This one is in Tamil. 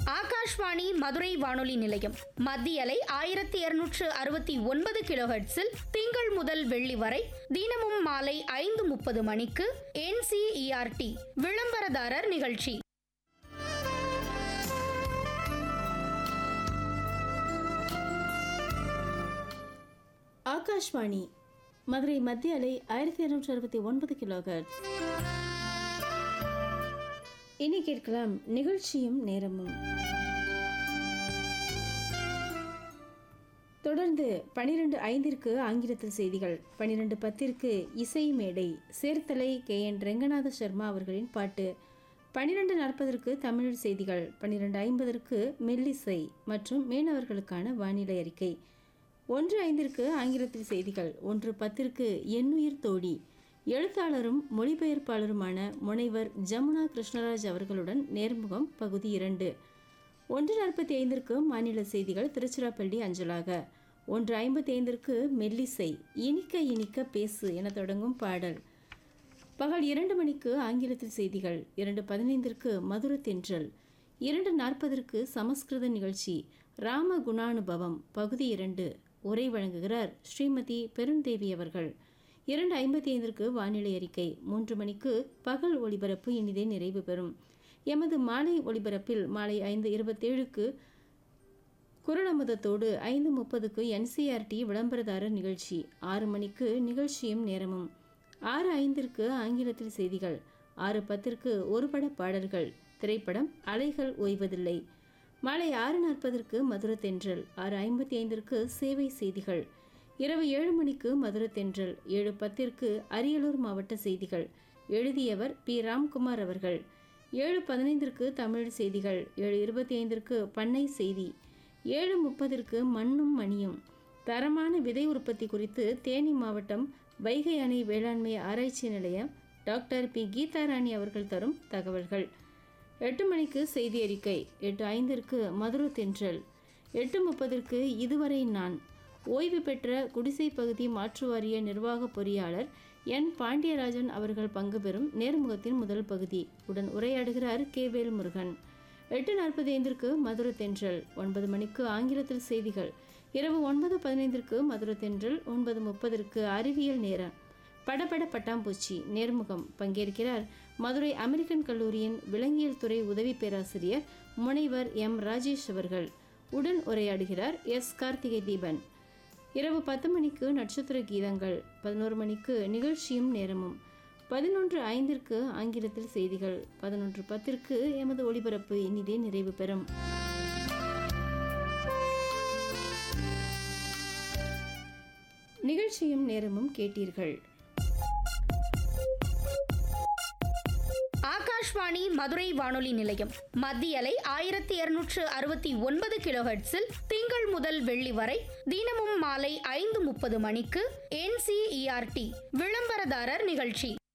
ஆகாஷ்வாணி மதுரை வானொலி நிலையம் மத்திய அலை ஆயிரத்தி இருநூற்று அறுபத்தி ஒன்பது கிலோஹெட்ஸில் திங்கள் முதல் வெள்ளி வரை தினமும் மாலை ஐந்து முப்பது மணிக்கு என்சிஇஆர்டி விளம்பரதாரர் நிகழ்ச்சி ஆகாஷ்வாணி மதுரை மத்திய அலை ஆயிரத்தி இருநூற்றி அறுபத்தி ஒன்பது கிலோகர்ட்ஸ் இனி கேட்கலாம் நிகழ்ச்சியும் நேரமும் தொடர்ந்து பனிரெண்டு ஐந்திற்கு ஆங்கிலத்தில் செய்திகள் பனிரெண்டு பத்திற்கு இசை மேடை சேர்த்தலை கே என் ரெங்கநாத சர்மா அவர்களின் பாட்டு பன்னிரெண்டு நாற்பதற்கு தமிழ் செய்திகள் பன்னிரெண்டு ஐம்பதற்கு மெல்லிசை மற்றும் மீனவர்களுக்கான வானிலை அறிக்கை ஒன்று ஐந்திற்கு ஆங்கிலத்தில் செய்திகள் ஒன்று பத்திற்கு எண்ணுயிர் தோழி எழுத்தாளரும் மொழிபெயர்ப்பாளருமான முனைவர் ஜமுனா கிருஷ்ணராஜ் அவர்களுடன் நேர்முகம் பகுதி இரண்டு ஒன்று நாற்பத்தி ஐந்திற்கு மாநில செய்திகள் திருச்சிராப்பள்ளி அஞ்சலாக ஒன்று ஐம்பத்தி ஐந்திற்கு மெல்லிசை இனிக்க இனிக்க பேசு என தொடங்கும் பாடல் பகல் இரண்டு மணிக்கு ஆங்கிலத்தில் செய்திகள் இரண்டு பதினைந்திற்கு மதுர தென்றல் இரண்டு நாற்பதற்கு சமஸ்கிருத நிகழ்ச்சி ராம குணானுபவம் பகுதி இரண்டு உரை வழங்குகிறார் ஸ்ரீமதி பெருந்தேவி அவர்கள் இரண்டு ஐம்பத்தி ஐந்திற்கு வானிலை அறிக்கை மூன்று மணிக்கு பகல் ஒளிபரப்பு இனிதே நிறைவு பெறும் எமது மாலை ஒளிபரப்பில் மாலை ஐந்து இருபத்தேழுக்கு குரலமுதத்தோடு ஐந்து முப்பதுக்கு என்சிஆர்டி விளம்பரதாரர் நிகழ்ச்சி ஆறு மணிக்கு நிகழ்ச்சியும் நேரமும் ஆறு ஐந்திற்கு ஆங்கிலத்தில் செய்திகள் ஆறு பத்திற்கு ஒருபட பாடல்கள் திரைப்படம் அலைகள் ஓய்வதில்லை மாலை ஆறு நாற்பதற்கு மதுர தென்றல் ஆறு ஐம்பத்தி ஐந்திற்கு சேவை செய்திகள் இரவு ஏழு மணிக்கு மதுர தென்றல் ஏழு பத்திற்கு அரியலூர் மாவட்ட செய்திகள் எழுதியவர் பி ராம்குமார் அவர்கள் ஏழு பதினைந்திற்கு தமிழ் செய்திகள் ஏழு இருபத்தி ஐந்திற்கு பண்ணை செய்தி ஏழு முப்பதிற்கு மண்ணும் மணியும் தரமான விதை உற்பத்தி குறித்து தேனி மாவட்டம் வைகை அணை வேளாண்மை ஆராய்ச்சி நிலையம் டாக்டர் பி கீதாராணி அவர்கள் தரும் தகவல்கள் எட்டு மணிக்கு செய்தி அறிக்கை எட்டு ஐந்திற்கு மதுர தென்றல் எட்டு முப்பதற்கு இதுவரை நான் ஓய்வு பெற்ற குடிசை பகுதி மாற்று வாரிய நிர்வாக பொறியாளர் என் பாண்டியராஜன் அவர்கள் பங்கு பெறும் நேர்முகத்தின் முதல் பகுதி உடன் உரையாடுகிறார் கே வேல் முருகன் எட்டு நாற்பத்தி ஐந்திற்கு மதுர தென்றல் ஒன்பது மணிக்கு ஆங்கிலத்தில் செய்திகள் இரவு ஒன்பது பதினைந்திற்கு மதுர தென்றல் ஒன்பது முப்பதற்கு அறிவியல் நேரம் படபட பட்டாம்பூச்சி நேர்முகம் பங்கேற்கிறார் மதுரை அமெரிக்கன் கல்லூரியின் விலங்கியல் துறை உதவி பேராசிரியர் முனைவர் எம் ராஜேஷ் அவர்கள் உடன் உரையாடுகிறார் எஸ் கார்த்திகை தீபன் இரவு பத்து மணிக்கு நட்சத்திர கீதங்கள் பதினோரு மணிக்கு நிகழ்ச்சியும் நேரமும் பதினொன்று ஐந்திற்கு ஆங்கிலத்தில் செய்திகள் பதினொன்று பத்திற்கு எமது ஒளிபரப்பு இனிதே நிறைவு பெறும் நிகழ்ச்சியும் நேரமும் கேட்டீர்கள் ஆகாஷ்வாணி மதுரை வானொலி நிலையம் மத்திய அலை ஆயிரத்தி இருநூற்று அறுபத்தி ஒன்பது கிலோஹெட்ஸில் திங்கள் முதல் வெள்ளி வரை தினமும் மாலை ஐந்து முப்பது மணிக்கு என்சிஇஆர்டி விளம்பரதாரர் நிகழ்ச்சி